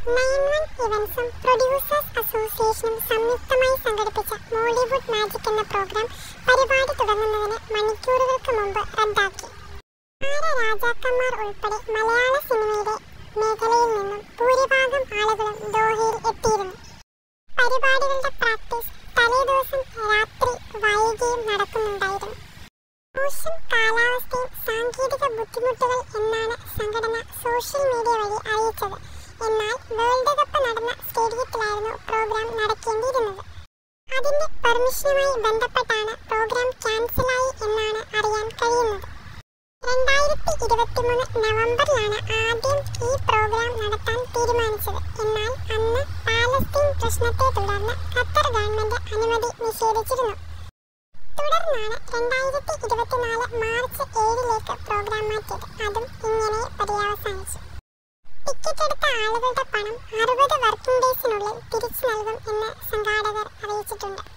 nine one ഇവന്റ്സും producers അസോസിയേഷനും സംയുക്തമായി സംഘടിപ്പിച്ച മോളിവുഡ് മാജിക് എന്ന പ്രോഗ്രാം പരിപാടി തുടങ്ങുന്നതിന് മണിക്കൂറുകൾക്ക് മുമ്പ് റദ്ദാക്കി രാജാക്കന്മാർ ഉൾപ്പെടെ മലയാള സിനിമയുടെ മേഖലയിൽ നിന്നും ഭൂരിഭാഗം ആളുകളും ദോഹയിൽ എത്തിയിരുന്നു പരിപാടികളുടെ പ്രാക്ടീസ് തലേദിവസം രാത്രി വൈകിയും നടക്കുന്നുണ്ടായിരുന്നു മോശം കാലാവസ്ഥയും സാങ്കേതിക ബുദ്ധിമുട്ടുകൾ എന്നാണ് സംഘടന സോഷ്യൽ മീഡിയ വഴി അറിയിച്ചത് എന്നാൽ വേൾഡ് കപ്പ് നടന്ന സ്റ്റേഡിയത്തിലായിരുന്നു പ്രോഗ്രാം നടക്കേണ്ടിയിരുന്നത് അതിന്റെ പെർമിഷനുമായി ബന്ധപ്പെട്ടാണ് പ്രോഗ്രാം ക്യാൻസലായി എന്നാണ് അറിയാൻ കഴിയുന്നത് രണ്ടായിരത്തി ഇരുപത്തിമൂന്ന് നവംബറിലാണ് ആദ്യം ഈ പ്രോഗ്രാം നടത്താൻ തീരുമാനിച്ചത് എന്നാൽ അന്ന് പാലസ്തീൻ പ്രശ്നത്തെ തുടർന്ന് ഖത്തർ ഗവൺമെന്റ് അനുമതി നിഷേധിച്ചിരുന്നു തുടർന്നാണ് രണ്ടായിരത്തി ഇരുപത്തിനാല് മാർച്ച് ഏഴിലേക്ക് പ്രോഗ്രാം മാറ്റിയത് അതും ഇങ്ങനെ പര്യവസാനിച്ചു ടിക്കറ്റ് എടുത്ത ആളുകളുടെ പണം അറുപത് വർക്കിംഗ് ഡേയ്സിനുള്ളിൽ തിരിച്ചു നൽകും എന്ന് സംഘാടകർ അറിയിച്ചിട്ടുണ്ട്